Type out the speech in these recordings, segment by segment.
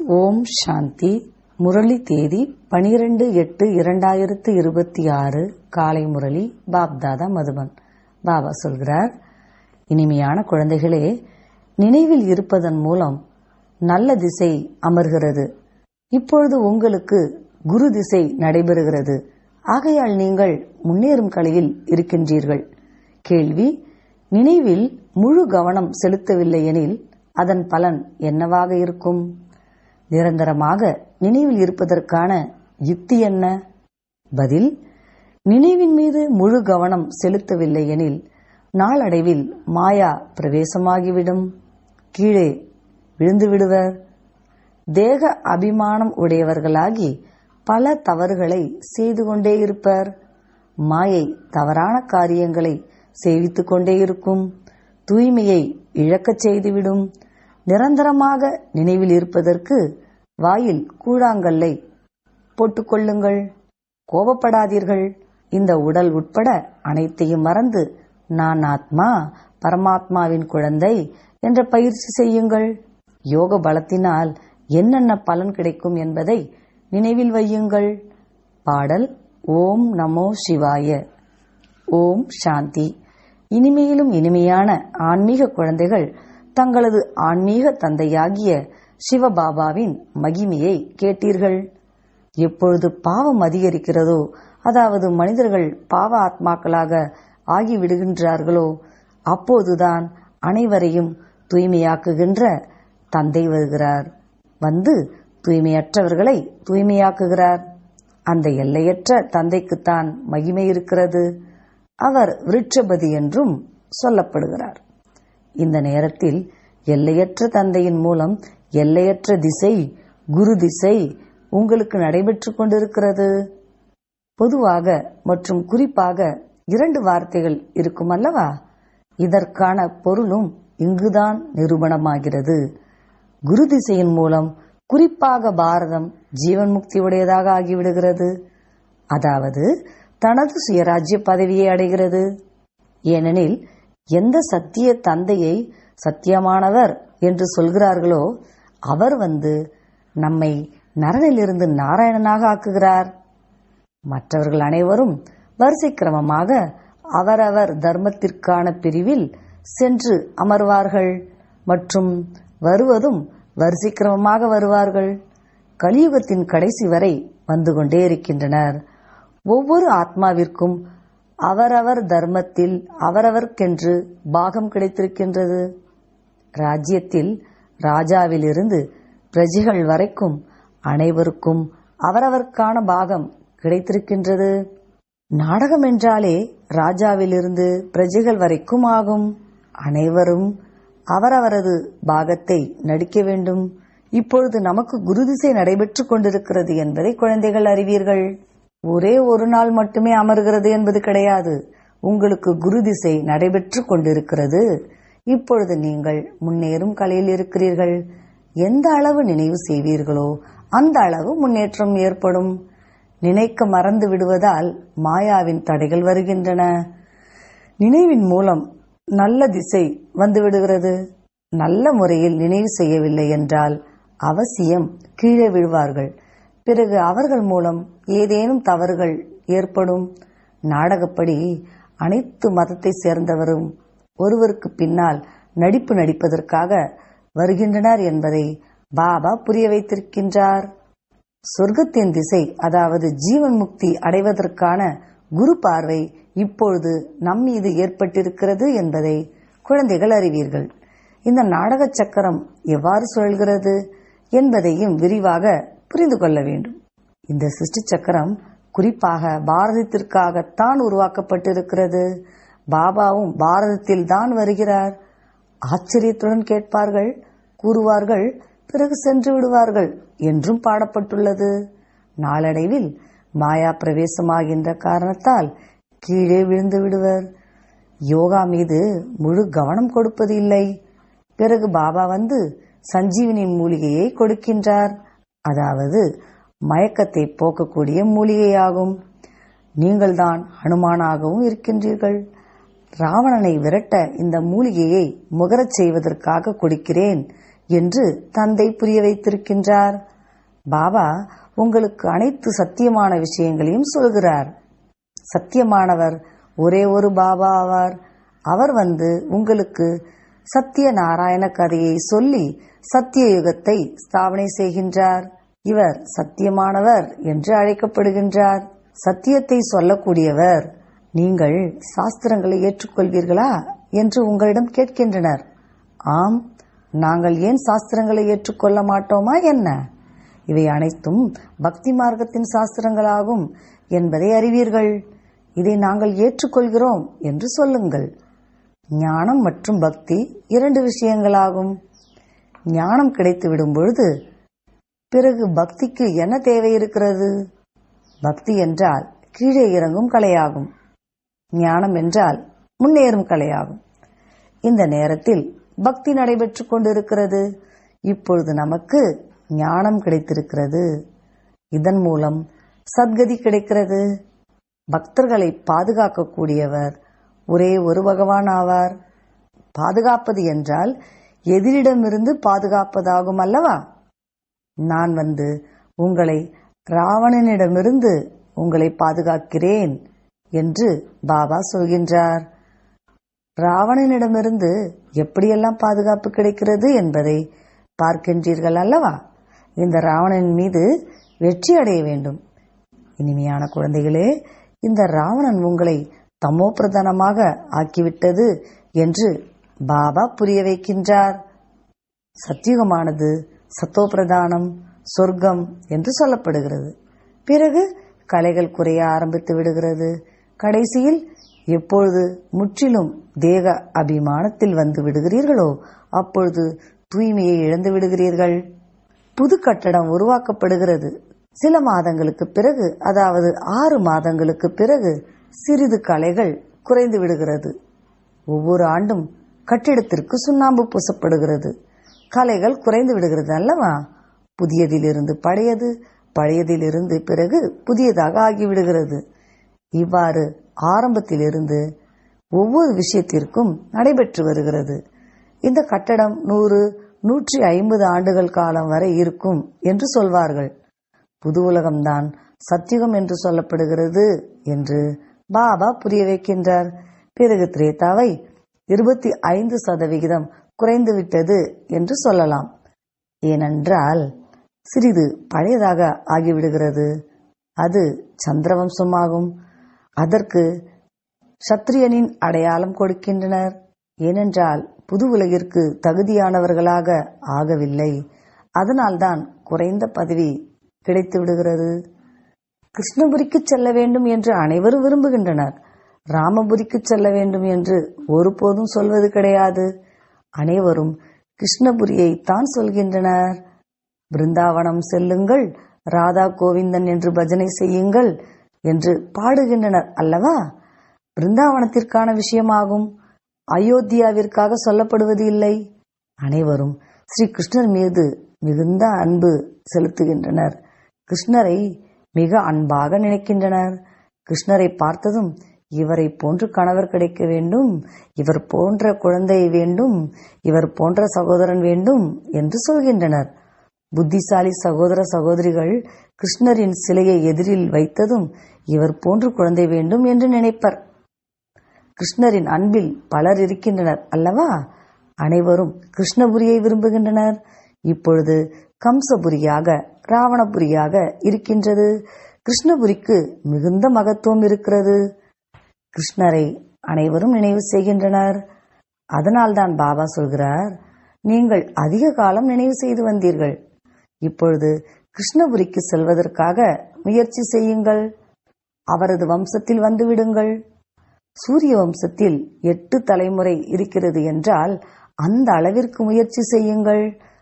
ஓம் சாந்தி முரளி தேதி பனிரெண்டு எட்டு இரண்டாயிரத்து இருபத்தி ஆறு காலை முரளி பாப்தாதா மதுபன் பாபா சொல்கிறார் இனிமையான குழந்தைகளே நினைவில் இருப்பதன் மூலம் நல்ல திசை அமர்கிறது இப்பொழுது உங்களுக்கு குரு திசை நடைபெறுகிறது ஆகையால் நீங்கள் முன்னேறும் கலையில் இருக்கின்றீர்கள் கேள்வி நினைவில் முழு கவனம் செலுத்தவில்லை எனில் அதன் பலன் என்னவாக இருக்கும் நிரந்தரமாக நினைவில் இருப்பதற்கான யுக்தி என்ன பதில் நினைவின் மீது முழு கவனம் செலுத்தவில்லை எனில் நாளடைவில் மாயா பிரவேசமாகிவிடும் கீழே விழுந்து விடுவர் தேக அபிமானம் உடையவர்களாகி பல தவறுகளை செய்து கொண்டே இருப்பர் மாயை தவறான காரியங்களை செய்வித்துக் கொண்டே இருக்கும் தூய்மையை இழக்கச் செய்துவிடும் நிரந்தரமாக நினைவில் இருப்பதற்கு வாயில் கூழாங்கல்லை போட்டுக்கொள்ளுங்கள் கோபப்படாதீர்கள் இந்த உடல் உட்பட அனைத்தையும் மறந்து நான் ஆத்மா பரமாத்மாவின் குழந்தை என்ற பயிற்சி செய்யுங்கள் யோக பலத்தினால் என்னென்ன பலன் கிடைக்கும் என்பதை நினைவில் வையுங்கள் பாடல் ஓம் நமோ சிவாய ஓம் சாந்தி இனிமையிலும் இனிமையான ஆன்மீக குழந்தைகள் தங்களது ஆன்மீக தந்தையாகிய சிவபாபாவின் மகிமையை கேட்டீர்கள் எப்பொழுது பாவம் அதிகரிக்கிறதோ அதாவது மனிதர்கள் பாவ ஆத்மாக்களாக ஆகிவிடுகின்றார்களோ அப்போதுதான் அனைவரையும் தூய்மையாக்குகின்ற தந்தை வருகிறார் வந்து தூய்மையற்றவர்களை தூய்மையாக்குகிறார் அந்த எல்லையற்ற தந்தைக்குத்தான் மகிமை இருக்கிறது அவர் விருட்சபதி என்றும் சொல்லப்படுகிறார் இந்த நேரத்தில் எல்லையற்ற தந்தையின் மூலம் எல்லையற்ற திசை குரு திசை உங்களுக்கு நடைபெற்றுக் கொண்டிருக்கிறது பொதுவாக மற்றும் குறிப்பாக இரண்டு வார்த்தைகள் இருக்கும் அல்லவா இதற்கான பொருளும் இங்குதான் நிரூபணமாகிறது குரு திசையின் மூலம் குறிப்பாக பாரதம் ஜீவன் முக்தி உடையதாக ஆகிவிடுகிறது அதாவது தனது சுயராஜ்ய பதவியை அடைகிறது ஏனெனில் எந்த சத்திய தந்தையை சத்தியமானவர் என்று சொல்கிறார்களோ அவர் வந்து நம்மை நரனிலிருந்து நாராயணனாக ஆக்குகிறார் மற்றவர்கள் அனைவரும் வரிசை கிரமமாக அவரவர் தர்மத்திற்கான பிரிவில் சென்று அமர்வார்கள் மற்றும் வருவதும் வரிசை கிரமமாக வருவார்கள் கலியுகத்தின் கடைசி வரை வந்து கொண்டே இருக்கின்றனர் ஒவ்வொரு ஆத்மாவிற்கும் அவரவர் தர்மத்தில் அவரவர்க்கென்று பாகம் கிடைத்திருக்கின்றது ராஜ்யத்தில் ராஜாவிலிருந்து பிரஜைகள் வரைக்கும் அனைவருக்கும் அவரவர்க்கான பாகம் கிடைத்திருக்கின்றது நாடகம் என்றாலே ராஜாவிலிருந்து பிரஜைகள் வரைக்கும் ஆகும் அனைவரும் அவரவரது பாகத்தை நடிக்க வேண்டும் இப்பொழுது நமக்கு குருதிசை நடைபெற்றுக் கொண்டிருக்கிறது என்பதை குழந்தைகள் அறிவீர்கள் ஒரே ஒரு நாள் மட்டுமே அமர்கிறது என்பது கிடையாது உங்களுக்கு குரு திசை நடைபெற்றுக் கொண்டிருக்கிறது இப்பொழுது நீங்கள் முன்னேறும் கலையில் இருக்கிறீர்கள் எந்த அளவு நினைவு செய்வீர்களோ அந்த அளவு முன்னேற்றம் ஏற்படும் நினைக்க மறந்து விடுவதால் மாயாவின் தடைகள் வருகின்றன நினைவின் மூலம் நல்ல திசை வந்துவிடுகிறது நல்ல முறையில் நினைவு செய்யவில்லை என்றால் அவசியம் கீழே விழுவார்கள் பிறகு அவர்கள் மூலம் ஏதேனும் தவறுகள் ஏற்படும் நாடகப்படி அனைத்து மதத்தை சேர்ந்தவரும் ஒருவருக்கு பின்னால் நடிப்பு நடிப்பதற்காக வருகின்றனர் என்பதை பாபா புரிய வைத்திருக்கின்றார் சொர்க்கத்தின் திசை அதாவது ஜீவன் முக்தி அடைவதற்கான குரு பார்வை இப்பொழுது நம் மீது ஏற்பட்டிருக்கிறது என்பதை குழந்தைகள் அறிவீர்கள் இந்த நாடக சக்கரம் எவ்வாறு சுழல்கிறது என்பதையும் விரிவாக புரிந்து கொள்ள வேண்டும் இந்த சிருஷ்டி சக்கரம் குறிப்பாக பாரதத்திற்காகத்தான் உருவாக்கப்பட்டிருக்கிறது பாபாவும் பாரதத்தில் தான் வருகிறார் ஆச்சரியத்துடன் கேட்பார்கள் கூறுவார்கள் பிறகு சென்று விடுவார்கள் என்றும் பாடப்பட்டுள்ளது நாளடைவில் மாயா பிரவேசமாகின்ற காரணத்தால் கீழே விழுந்து விடுவர் யோகா மீது முழு கவனம் கொடுப்பது இல்லை பிறகு பாபா வந்து சஞ்சீவினி மூலிகையை கொடுக்கின்றார் அதாவது மயக்கத்தை போக்கக்கூடிய மூலிகையாகும் நீங்கள்தான் ஹனுமானாகவும் இருக்கின்றீர்கள் ராவணனை விரட்ட இந்த மூலிகையை முகரச் செய்வதற்காக கொடுக்கிறேன் என்று தந்தை புரிய வைத்திருக்கின்றார் பாபா உங்களுக்கு அனைத்து சத்தியமான விஷயங்களையும் சொல்கிறார் சத்தியமானவர் ஒரே ஒரு பாபா ஆவார் அவர் வந்து உங்களுக்கு சத்திய நாராயண கதையை சொல்லி சத்திய யுகத்தை ஸ்தாபனை செய்கின்றார் இவர் சத்தியமானவர் என்று அழைக்கப்படுகின்றார் சத்தியத்தை சொல்லக்கூடியவர் நீங்கள் சாஸ்திரங்களை ஏற்றுக்கொள்வீர்களா என்று உங்களிடம் கேட்கின்றனர் ஆம் நாங்கள் ஏன் சாஸ்திரங்களை ஏற்றுக்கொள்ள மாட்டோமா என்ன இவை அனைத்தும் பக்தி மார்க்கத்தின் சாஸ்திரங்களாகும் என்பதை அறிவீர்கள் இதை நாங்கள் ஏற்றுக்கொள்கிறோம் என்று சொல்லுங்கள் ஞானம் மற்றும் பக்தி இரண்டு விஷயங்களாகும் ஞானம் கிடைத்து விடும் பொழுது பிறகு பக்திக்கு என்ன தேவை இருக்கிறது பக்தி என்றால் கீழே இறங்கும் கலையாகும் ஞானம் என்றால் முன்னேறும் கலையாகும் இந்த நேரத்தில் பக்தி நடைபெற்றுக் கொண்டிருக்கிறது இப்பொழுது நமக்கு ஞானம் கிடைத்திருக்கிறது இதன் மூலம் சத்கதி கிடைக்கிறது பக்தர்களை பாதுகாக்கக்கூடியவர் ஒரே ஒரு பகவான் ஆவார் பாதுகாப்பது என்றால் எதிரிடமிருந்து பாதுகாப்பதாகும் அல்லவா நான் வந்து உங்களை ராவணனிடமிருந்து உங்களை பாதுகாக்கிறேன் என்று பாபா சொல்கின்றார் ராவணனிடமிருந்து எப்படியெல்லாம் பாதுகாப்பு கிடைக்கிறது என்பதை பார்க்கின்றீர்கள் அல்லவா இந்த ராவணன் மீது வெற்றி அடைய வேண்டும் இனிமையான குழந்தைகளே இந்த ராவணன் உங்களை தமோ பிரதானமாக ஆக்கிவிட்டது என்று பாபா புரிய வைக்கின்றார் சத்தியுகமானது சத்தோ பிரதானம் சொர்க்கம் என்று சொல்லப்படுகிறது பிறகு கலைகள் குறைய ஆரம்பித்து விடுகிறது கடைசியில் எப்பொழுது முற்றிலும் தேக அபிமானத்தில் வந்து விடுகிறீர்களோ அப்பொழுது தூய்மையை இழந்து விடுகிறீர்கள் புது கட்டடம் உருவாக்கப்படுகிறது சில மாதங்களுக்கு பிறகு அதாவது ஆறு மாதங்களுக்கு பிறகு சிறிது கலைகள் குறைந்து விடுகிறது ஒவ்வொரு ஆண்டும் கட்டிடத்திற்கு சுண்ணாம்பு பூசப்படுகிறது கலைகள் குறைந்து விடுகிறது அல்லவா புதியதிலிருந்து பழையது பழையதிலிருந்து பிறகு புதியதாக ஆகிவிடுகிறது இவ்வாறு ஆரம்பத்திலிருந்து ஒவ்வொரு விஷயத்திற்கும் நடைபெற்று வருகிறது இந்த கட்டடம் நூறு நூற்றி ஐம்பது ஆண்டுகள் காலம் வரை இருக்கும் என்று சொல்வார்கள் புது உலகம்தான் சத்தியுகம் என்று சொல்லப்படுகிறது என்று பாபா புரிய வைக்கின்றார் பிறகு திரேதாவை இருபத்தி ஐந்து சதவிகிதம் குறைந்துவிட்டது என்று சொல்லலாம் ஏனென்றால் சிறிது பழையதாக ஆகிவிடுகிறது அது சந்திரவம்சமாகும் அதற்கு சத்திரியனின் அடையாளம் கொடுக்கின்றனர் ஏனென்றால் புது உலகிற்கு தகுதியானவர்களாக ஆகவில்லை அதனால்தான் குறைந்த பதவி கிடைத்து விடுகிறது கிருஷ்ணபுரிக்கு செல்ல வேண்டும் என்று அனைவரும் விரும்புகின்றனர் ராமபுரிக்கு செல்ல வேண்டும் என்று ஒருபோதும் சொல்வது கிடையாது அனைவரும் கிருஷ்ணபுரியை தான் சொல்கின்றனர் பிருந்தாவனம் செல்லுங்கள் ராதா கோவிந்தன் என்று பஜனை செய்யுங்கள் என்று பாடுகின்றனர் அல்லவா பிருந்தாவனத்திற்கான விஷயமாகும் அயோத்தியாவிற்காக சொல்லப்படுவது இல்லை அனைவரும் ஸ்ரீ கிருஷ்ணர் மீது மிகுந்த அன்பு செலுத்துகின்றனர் கிருஷ்ணரை மிக அன்பாக நினைக்கின்றனர் கிருஷ்ணரை பார்த்ததும் இவரை போன்று கணவர் கிடைக்க வேண்டும் இவர் போன்ற குழந்தை வேண்டும் இவர் போன்ற சகோதரன் வேண்டும் என்று சொல்கின்றனர் புத்திசாலி சகோதர சகோதரிகள் கிருஷ்ணரின் சிலையை எதிரில் வைத்ததும் இவர் போன்று குழந்தை வேண்டும் என்று நினைப்பர் கிருஷ்ணரின் அன்பில் பலர் இருக்கின்றனர் அல்லவா அனைவரும் கிருஷ்ணபுரியை விரும்புகின்றனர் இப்பொழுது கம்சபுரியாக ராவணபுரியாக இருக்கின்றது கிருஷ்ணபுரிக்கு மிகுந்த மகத்துவம் இருக்கிறது கிருஷ்ணரை அனைவரும் நினைவு செய்கின்றனர் அதனால்தான் பாபா சொல்கிறார் நீங்கள் அதிக காலம் நினைவு செய்து வந்தீர்கள் இப்பொழுது கிருஷ்ணபுரிக்கு செல்வதற்காக முயற்சி செய்யுங்கள் அவரது வம்சத்தில் வந்துவிடுங்கள் சூரிய வம்சத்தில் எட்டு தலைமுறை இருக்கிறது என்றால் அந்த அளவிற்கு முயற்சி செய்யுங்கள்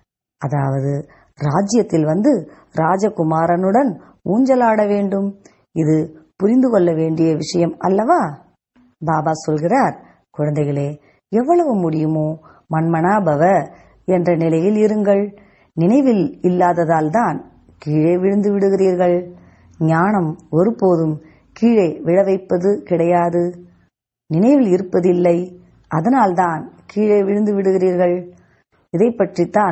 அதாவது ராஜ்யத்தில் வந்து ராஜகுமாரனுடன் ஊஞ்சலாட வேண்டும் இது புரிந்து கொள்ள வேண்டிய விஷயம் அல்லவா பாபா சொல்கிறார் குழந்தைகளே எவ்வளவு முடியுமோ மண்மனாபவ என்ற நிலையில் இருங்கள் நினைவில் இல்லாததால் தான் கீழே விழுந்து விடுகிறீர்கள் ஞானம் ஒருபோதும் கீழே விழ வைப்பது கிடையாது நினைவில் இருப்பதில்லை அதனால்தான் கீழே விழுந்து விடுகிறீர்கள் இதை பற்றித்தான்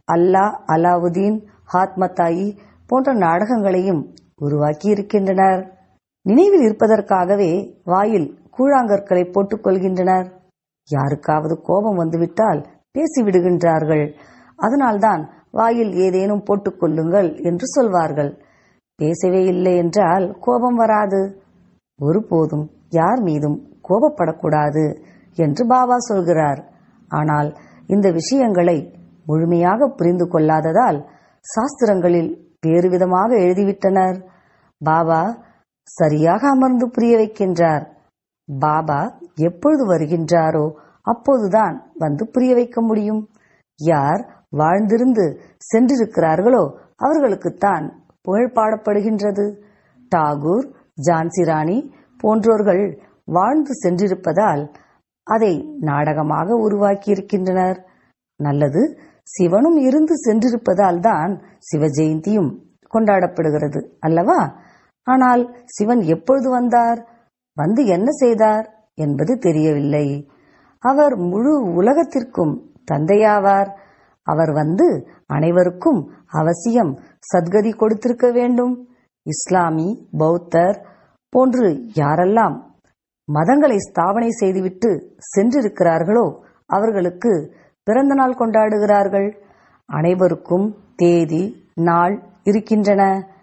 அல்லா அலாவுதீன் ஹாத்மத்தாயி போன்ற நாடகங்களையும் உருவாக்கி இருக்கின்றனர் நினைவில் இருப்பதற்காகவே வாயில் கூழாங்கற்களை போட்டுக் கொள்கின்றனர் யாருக்காவது கோபம் வந்துவிட்டால் பேசிவிடுகின்றார்கள் அதனால்தான் வாயில் ஏதேனும் போட்டுக் கொள்ளுங்கள் என்று சொல்வார்கள் பேசவே இல்லை என்றால் கோபம் வராது ஒருபோதும் யார் மீதும் கோபப்படக்கூடாது என்று பாபா சொல்கிறார் ஆனால் இந்த விஷயங்களை முழுமையாக புரிந்து கொள்ளாததால் சாஸ்திரங்களில் வேறு விதமாக எழுதிவிட்டனர் பாபா சரியாக அமர்ந்து புரிய வைக்கின்றார் பாபா எப்பொழுது வருகின்றாரோ அப்போதுதான் வந்து புரிய வைக்க முடியும் யார் வாழ்ந்திருந்து சென்றிருக்கிறார்களோ அவர்களுக்குத்தான் புகழ் பாடப்படுகின்றது டாகூர் ஜான்சி ராணி போன்றோர்கள் வாழ்ந்து சென்றிருப்பதால் அதை நாடகமாக உருவாக்கியிருக்கின்றனர் நல்லது சிவனும் இருந்து சென்றிருப்பதால் தான் சிவ ஜெயந்தியும் கொண்டாடப்படுகிறது அல்லவா ஆனால் சிவன் எப்பொழுது வந்தார் வந்து என்ன செய்தார் என்பது தெரியவில்லை அவர் முழு உலகத்திற்கும் தந்தையாவார் அவர் வந்து அனைவருக்கும் அவசியம் சத்கதி கொடுத்திருக்க வேண்டும் இஸ்லாமி பௌத்தர் போன்று யாரெல்லாம் மதங்களை ஸ்தாபனை செய்துவிட்டு சென்றிருக்கிறார்களோ அவர்களுக்கு பிறந்த நாள் கொண்டாடுகிறார்கள் அனைவருக்கும் தேதி நாள் இருக்கின்றன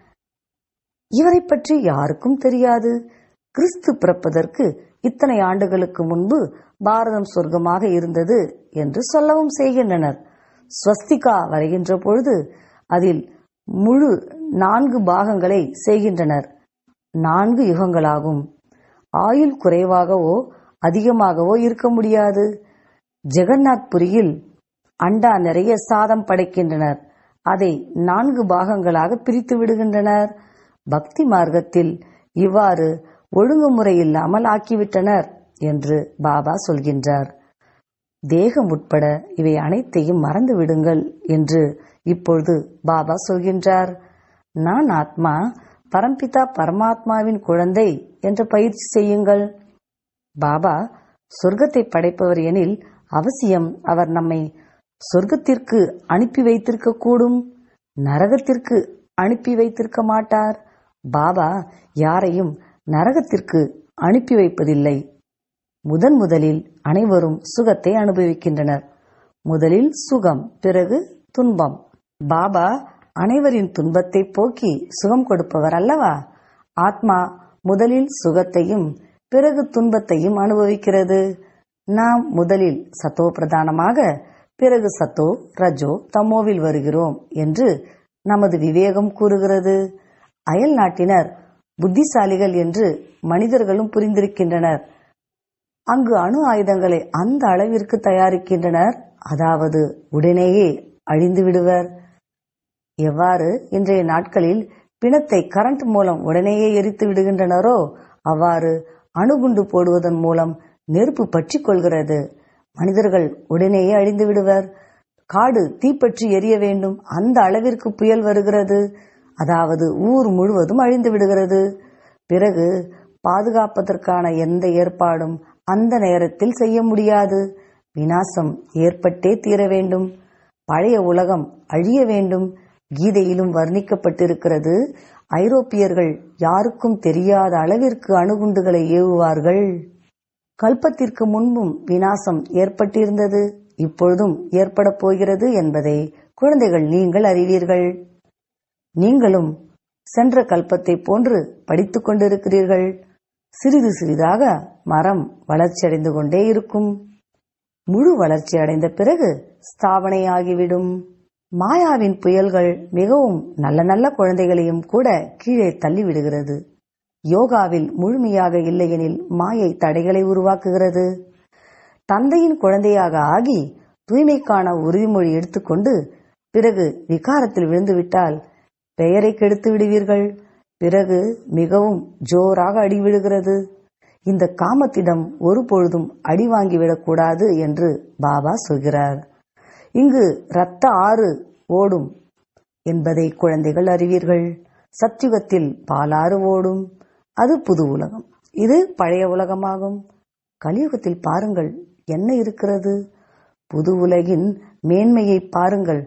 இவரை பற்றி யாருக்கும் தெரியாது கிறிஸ்து பிறப்பதற்கு இத்தனை ஆண்டுகளுக்கு முன்பு பாரதம் சொர்க்கமாக இருந்தது என்று சொல்லவும் செய்கின்றனர் ஸ்வஸ்திகா வரைகின்ற பொழுது அதில் முழு நான்கு பாகங்களை செய்கின்றனர் நான்கு யுகங்களாகும் ஆயுள் குறைவாகவோ அதிகமாகவோ இருக்க முடியாது ஜெகநாத் புரியில் அண்டா நிறைய சாதம் படைக்கின்றனர் அதை நான்கு பாகங்களாக பிரித்து விடுகின்றனர் பக்தி மார்க்கத்தில் இவ்வாறு ஒழுங்குமுறை இல்லாமல் ஆக்கிவிட்டனர் என்று பாபா சொல்கின்றார் தேகம் உட்பட இவை அனைத்தையும் மறந்து விடுங்கள் என்று இப்பொழுது பாபா சொல்கின்றார் நான் ஆத்மா பரம்பிதா பரமாத்மாவின் குழந்தை என்ற பயிற்சி செய்யுங்கள் பாபா சொர்க்கத்தை படைப்பவர் எனில் அவசியம் அவர் நம்மை சொர்க்கத்திற்கு அனுப்பி வைத்திருக்க கூடும் நரகத்திற்கு அனுப்பி வைத்திருக்க மாட்டார் பாபா யாரையும் நரகத்திற்கு அனுப்பி வைப்பதில்லை முதன் முதலில் அனைவரும் சுகத்தை அனுபவிக்கின்றனர் முதலில் சுகம் பிறகு துன்பம் பாபா அனைவரின் துன்பத்தை போக்கி சுகம் கொடுப்பவர் அல்லவா ஆத்மா முதலில் சுகத்தையும் பிறகு துன்பத்தையும் அனுபவிக்கிறது நாம் முதலில் சத்தோ பிரதானமாக பிறகு சத்தோ ரஜோ தமோவில் வருகிறோம் என்று நமது விவேகம் கூறுகிறது அயல் நாட்டினர் புத்திசாலிகள் என்று மனிதர்களும் புரிந்திருக்கின்றனர் அங்கு அணு ஆயுதங்களை அந்த அளவிற்கு தயாரிக்கின்றனர் அதாவது உடனேயே அழிந்து விடுவர் எவ்வாறு இன்றைய நாட்களில் பிணத்தை கரண்ட் மூலம் உடனேயே எரித்து விடுகின்றனரோ அவ்வாறு அணுகுண்டு போடுவதன் மூலம் நெருப்பு பற்றி கொள்கிறது மனிதர்கள் உடனேயே அழிந்து விடுவர் காடு தீப்பற்றி எரிய வேண்டும் அந்த அளவிற்கு புயல் வருகிறது அதாவது ஊர் முழுவதும் அழிந்து விடுகிறது பிறகு பாதுகாப்பதற்கான எந்த ஏற்பாடும் அந்த நேரத்தில் செய்ய முடியாது வினாசம் ஏற்பட்டே தீர வேண்டும் பழைய உலகம் அழிய வேண்டும் கீதையிலும் வர்ணிக்கப்பட்டிருக்கிறது ஐரோப்பியர்கள் யாருக்கும் தெரியாத அளவிற்கு அணுகுண்டுகளை ஏவுவார்கள் கல்பத்திற்கு முன்பும் வினாசம் ஏற்பட்டிருந்தது இப்பொழுதும் ஏற்பட போகிறது என்பதை குழந்தைகள் நீங்கள் அறிவீர்கள் நீங்களும் சென்ற கல்பத்தை போன்று படித்துக் கொண்டிருக்கிறீர்கள் சிறிது சிறிதாக மரம் வளர்ச்சியடைந்து கொண்டே இருக்கும் முழு வளர்ச்சி அடைந்த பிறகு ஸ்தாபனையாகிவிடும் மாயாவின் புயல்கள் மிகவும் நல்ல நல்ல குழந்தைகளையும் கூட கீழே தள்ளிவிடுகிறது யோகாவில் முழுமையாக இல்லையெனில் மாயை தடைகளை உருவாக்குகிறது தந்தையின் குழந்தையாக ஆகி தூய்மைக்கான உறுதிமொழி எடுத்துக்கொண்டு பிறகு விகாரத்தில் விழுந்துவிட்டால் பெயரை கெடுத்து விடுவீர்கள் பிறகு மிகவும் ஜோராக அடி விழுகிறது இந்த காமத்திடம் ஒருபொழுதும் அடி வாங்கிவிடக்கூடாது என்று பாபா சொல்கிறார் இங்கு இரத்த ஆறு ஓடும் என்பதை குழந்தைகள் அறிவீர்கள் சத்யுகத்தில் பாலாறு ஓடும் அது புது உலகம் இது பழைய உலகமாகும் கலியுகத்தில் பாருங்கள் என்ன இருக்கிறது புது உலகின் மேன்மையை பாருங்கள்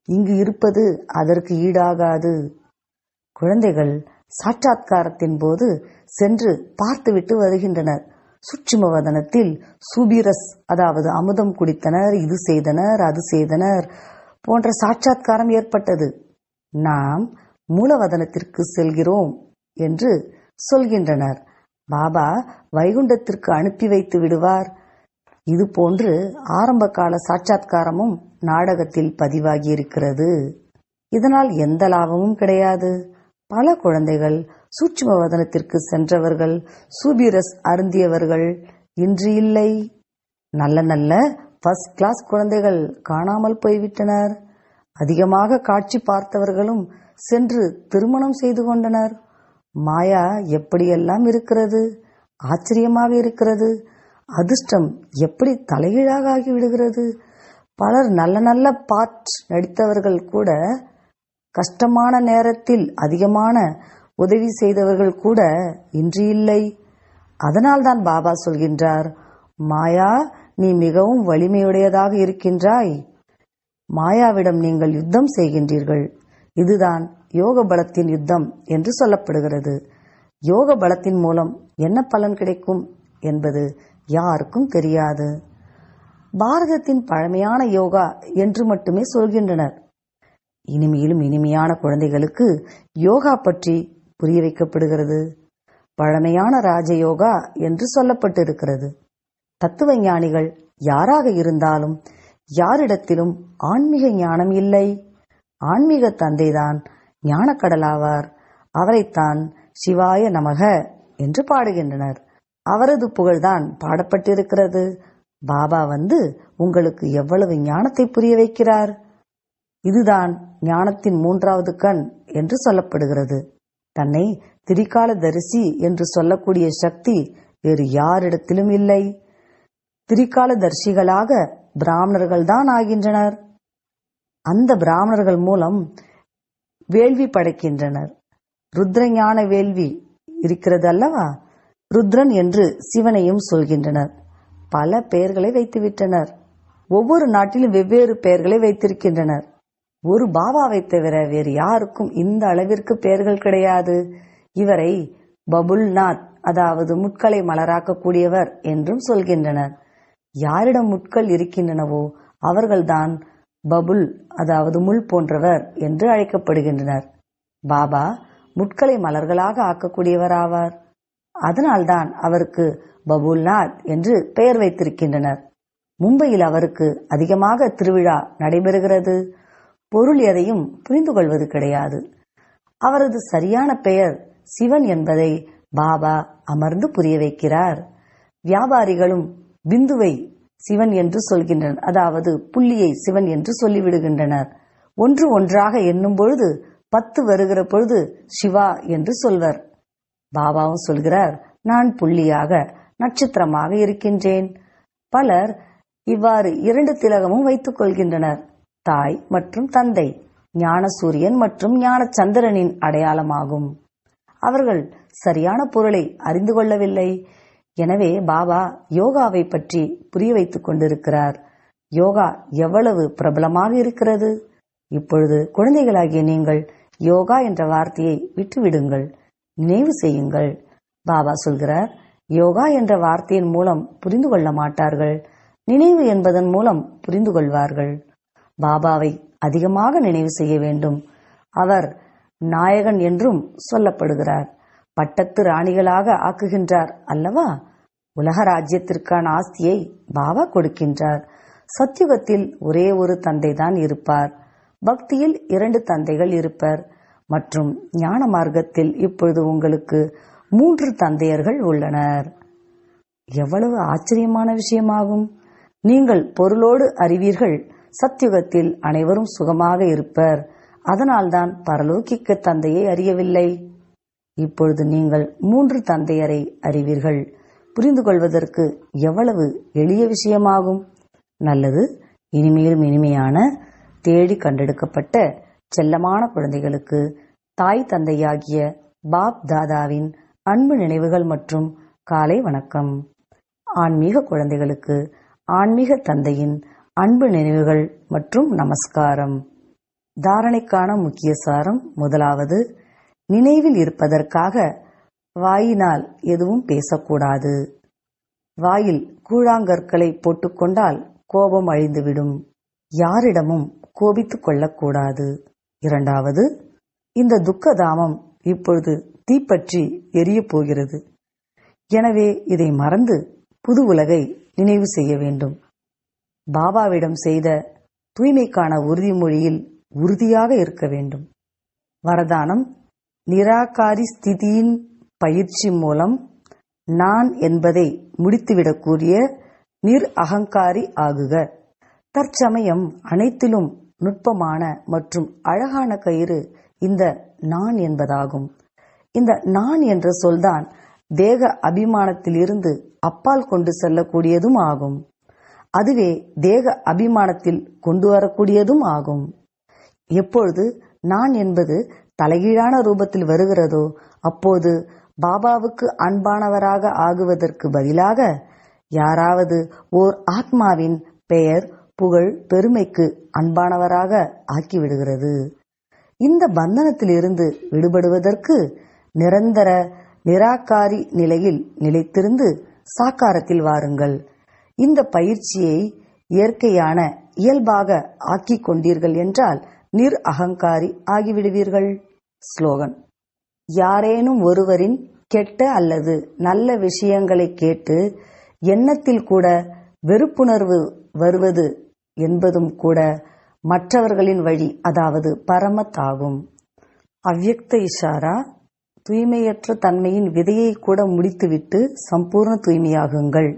இங்கு இருப்பது அதற்கு ஈடாகாது குழந்தைகள் சாட்சாத்காரத்தின் போது சென்று பார்த்துவிட்டு வருகின்றனர் சுற்றுமவதனத்தில் சூபிரஸ் அதாவது அமுதம் குடித்தனர் இது செய்தனர் அது செய்தனர் போன்ற சாட்சாத்காரம் ஏற்பட்டது நாம் மூலவதனத்திற்கு செல்கிறோம் என்று சொல்கின்றனர் பாபா வைகுண்டத்திற்கு அனுப்பி வைத்து விடுவார் இது போன்று ஆரம்ப கால சாட்சாத்காரமும் நாடகத்தில் பதிவாகி இருக்கிறது இதனால் எந்த லாபமும் கிடையாது பல குழந்தைகள் சூட்சும வதனத்திற்கு சென்றவர்கள் சூபிரஸ் அருந்தியவர்கள் இன்று இல்லை நல்ல நல்ல ஃபர்ஸ்ட் கிளாஸ் குழந்தைகள் காணாமல் போய்விட்டனர் அதிகமாக காட்சி பார்த்தவர்களும் சென்று திருமணம் செய்து கொண்டனர் மாயா எப்படியெல்லாம் இருக்கிறது ஆச்சரியமாக இருக்கிறது அதிர்ஷ்டம் எப்படி தலைகீழாக ஆகிவிடுகிறது பலர் நல்ல நல்ல பார்ட் நடித்தவர்கள் கூட கஷ்டமான நேரத்தில் அதிகமான உதவி செய்தவர்கள் கூட இன்று இல்லை அதனால்தான் பாபா சொல்கின்றார் மாயா நீ மிகவும் வலிமையுடையதாக இருக்கின்றாய் மாயாவிடம் நீங்கள் யுத்தம் செய்கின்றீர்கள் இதுதான் யோக பலத்தின் யுத்தம் என்று சொல்லப்படுகிறது யோக பலத்தின் மூலம் என்ன பலன் கிடைக்கும் என்பது யாருக்கும் தெரியாது பாரதத்தின் பழமையான யோகா என்று மட்டுமே சொல்கின்றனர் இனிமையிலும் இனிமையான குழந்தைகளுக்கு யோகா பற்றி புரிய வைக்கப்படுகிறது பழமையான ராஜயோகா என்று சொல்லப்பட்டிருக்கிறது தத்துவ ஞானிகள் யாராக இருந்தாலும் யாரிடத்திலும் ஆன்மீக ஞானம் இல்லை ஆன்மீக தந்தைதான் ஞானக்கடலாவார் அவரைத்தான் சிவாய நமக என்று பாடுகின்றனர் அவரது புகழ்தான் பாடப்பட்டிருக்கிறது பாபா வந்து உங்களுக்கு எவ்வளவு ஞானத்தை புரிய வைக்கிறார் இதுதான் ஞானத்தின் மூன்றாவது கண் என்று சொல்லப்படுகிறது தன்னை திரிகால தரிசி என்று சொல்லக்கூடிய சக்தி வேறு யாரிடத்திலும் இல்லை திரிகால தரிசிகளாக பிராமணர்கள் தான் ஆகின்றனர் அந்த பிராமணர்கள் மூலம் வேள்வி படைக்கின்றனர் ருத்ரஞான வேள்வி இருக்கிறது அல்லவா ருத்ரன் என்று சிவனையும் சொல்கின்றனர் பல பெயர்களை வைத்துவிட்டனர் ஒவ்வொரு நாட்டிலும் வெவ்வேறு பெயர்களை வைத்திருக்கின்றனர் ஒரு பாபாவை தவிர வேறு யாருக்கும் இந்த அளவிற்கு பெயர்கள் கிடையாது இவரை பபுல்நாத் அதாவது முட்களை மலராக்கக்கூடியவர் என்றும் சொல்கின்றனர் யாரிடம் முட்கள் இருக்கின்றனவோ அவர்கள்தான் பபுல் அதாவது முள் போன்றவர் என்று அழைக்கப்படுகின்றனர் பாபா முட்களை மலர்களாக ஆக்கக்கூடியவர் ஆவார் அதனால்தான் அவருக்கு பபுல்நாத் என்று பெயர் வைத்திருக்கின்றனர் மும்பையில் அவருக்கு அதிகமாக திருவிழா நடைபெறுகிறது பொருள் எதையும் புரிந்து கொள்வது கிடையாது அவரது சரியான பெயர் சிவன் என்பதை பாபா அமர்ந்து புரிய வைக்கிறார் வியாபாரிகளும் பிந்துவை சிவன் என்று சொல்கின்றனர் அதாவது புள்ளியை சிவன் என்று சொல்லிவிடுகின்றனர் ஒன்று ஒன்றாக எண்ணும் பொழுது பத்து வருகிற பொழுது சிவா என்று சொல்வர் பாபாவும் சொல்கிறார் நான் புள்ளியாக நட்சத்திரமாக இருக்கின்றேன் பலர் இவ்வாறு இரண்டு திலகமும் வைத்துக் கொள்கின்றனர் தாய் மற்றும் தந்தை ஞான சூரியன் மற்றும் ஞான சந்திரனின் அடையாளமாகும் அவர்கள் சரியான பொருளை அறிந்து கொள்ளவில்லை எனவே பாபா யோகாவை பற்றி புரிய வைத்துக் கொண்டிருக்கிறார் யோகா எவ்வளவு பிரபலமாக இருக்கிறது இப்பொழுது குழந்தைகளாகிய நீங்கள் யோகா என்ற வார்த்தையை விட்டுவிடுங்கள் நினைவு செய்யுங்கள் பாபா சொல்கிறார் யோகா என்ற வார்த்தையின் மூலம் புரிந்து கொள்ள மாட்டார்கள் நினைவு என்பதன் மூலம் புரிந்து கொள்வார்கள் பாபாவை அதிகமாக நினைவு செய்ய வேண்டும் அவர் நாயகன் என்றும் சொல்லப்படுகிறார் பட்டத்து ராணிகளாக ஆக்குகின்றார் அல்லவா உலக ராஜ்யத்திற்கான ஆஸ்தியை பாபா கொடுக்கின்றார் சத்தியுகத்தில் ஒரே ஒரு தந்தை தான் இருப்பார் பக்தியில் இரண்டு தந்தைகள் இருப்பர் மற்றும் ஞான மார்க்கத்தில் இப்பொழுது உங்களுக்கு மூன்று தந்தையர்கள் உள்ளனர் எவ்வளவு ஆச்சரியமான விஷயமாகும் நீங்கள் பொருளோடு அறிவீர்கள் சத்தியுகத்தில் அனைவரும் சுகமாக இருப்பர் அதனால்தான் பரலோகிக்க தந்தையை அறியவில்லை இப்பொழுது நீங்கள் மூன்று தந்தையரை அறிவீர்கள் புரிந்து கொள்வதற்கு எவ்வளவு எளிய விஷயமாகும் நல்லது இனிமேலும் இனிமையான தேடி கண்டெடுக்கப்பட்ட செல்லமான குழந்தைகளுக்கு தாய் தந்தையாகிய பாப் தாதாவின் அன்பு நினைவுகள் மற்றும் காலை வணக்கம் ஆன்மீக குழந்தைகளுக்கு ஆன்மீக தந்தையின் அன்பு நினைவுகள் மற்றும் நமஸ்காரம் தாரணைக்கான முக்கிய சாரம் முதலாவது நினைவில் இருப்பதற்காக வாயினால் எதுவும் பேசக்கூடாது வாயில் கூழாங்கற்களை போட்டுக்கொண்டால் கோபம் அழிந்துவிடும் யாரிடமும் கோபித்துக் கொள்ளக்கூடாது இரண்டாவது இந்த துக்கதாமம் இப்பொழுது தீப்பற்றி எரியப் போகிறது எனவே இதை மறந்து புது உலகை நினைவு செய்ய வேண்டும் பாபாவிடம் செய்த தூய்மைக்கான உறுதிமொழியில் உறுதியாக இருக்க வேண்டும் வரதானம் நிராகாரி ஸ்திதியின் பயிற்சி மூலம் நான் என்பதை முடித்துவிடக்கூடிய நிர் அகங்காரி ஆகுக தற்சமயம் அனைத்திலும் நுட்பமான மற்றும் அழகான கயிறு இந்த நான் என்பதாகும் இந்த நான் என்ற சொல்தான் தேக அபிமானத்திலிருந்து அப்பால் கொண்டு செல்லக்கூடியதும் ஆகும் அதுவே தேக அபிமானத்தில் கொண்டு வரக்கூடியதும் ஆகும் எப்பொழுது நான் என்பது தலைகீழான ரூபத்தில் வருகிறதோ அப்போது பாபாவுக்கு அன்பானவராக ஆகுவதற்கு பதிலாக யாராவது ஓர் ஆத்மாவின் பெயர் புகழ் பெருமைக்கு அன்பானவராக ஆக்கிவிடுகிறது இந்த பந்தனத்திலிருந்து விடுபடுவதற்கு நிரந்தர நிராகாரி நிலையில் நிலைத்திருந்து சாக்காரத்தில் வாருங்கள் இந்த பயிற்சியை இயற்கையான இயல்பாக ஆக்கிக் கொண்டீர்கள் என்றால் நிர் அகங்காரி ஆகிவிடுவீர்கள் ஸ்லோகன் யாரேனும் ஒருவரின் கெட்ட அல்லது நல்ல விஷயங்களை கேட்டு எண்ணத்தில் கூட வெறுப்புணர்வு வருவது என்பதும் கூட மற்றவர்களின் வழி அதாவது பரமத் ஆகும் அவ்யக்த இஷாரா தூய்மையற்ற தன்மையின் விதையை கூட முடித்துவிட்டு சம்பூர்ண தூய்மையாகுங்கள்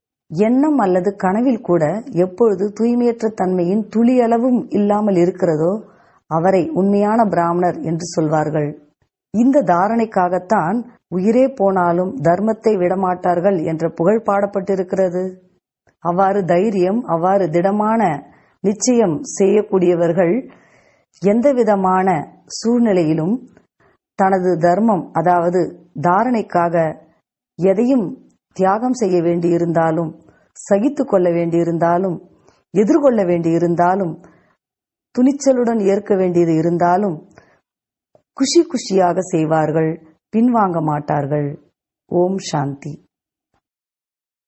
எண்ணம் அல்லது கனவில் கூட எப்பொழுது தூய்மையற்ற தன்மையின் துளியளவும் இல்லாமல் இருக்கிறதோ அவரை உண்மையான பிராமணர் என்று சொல்வார்கள் இந்த தாரணைக்காகத்தான் உயிரே போனாலும் தர்மத்தை விடமாட்டார்கள் என்ற புகழ் பாடப்பட்டிருக்கிறது அவ்வாறு தைரியம் அவ்வாறு திடமான நிச்சயம் செய்யக்கூடியவர்கள் எந்தவிதமான சூழ்நிலையிலும் தனது தர்மம் அதாவது தாரணைக்காக எதையும் தியாகம் செய்ய வேண்டியிருந்தாலும் சகித்து கொள்ள வேண்டியிருந்தாலும் எதிர்கொள்ள வேண்டியிருந்தாலும் துணிச்சலுடன் ஏற்க வேண்டியது இருந்தாலும் குஷி குஷியாக செய்வார்கள் பின்வாங்க மாட்டார்கள் ஓம் சாந்தி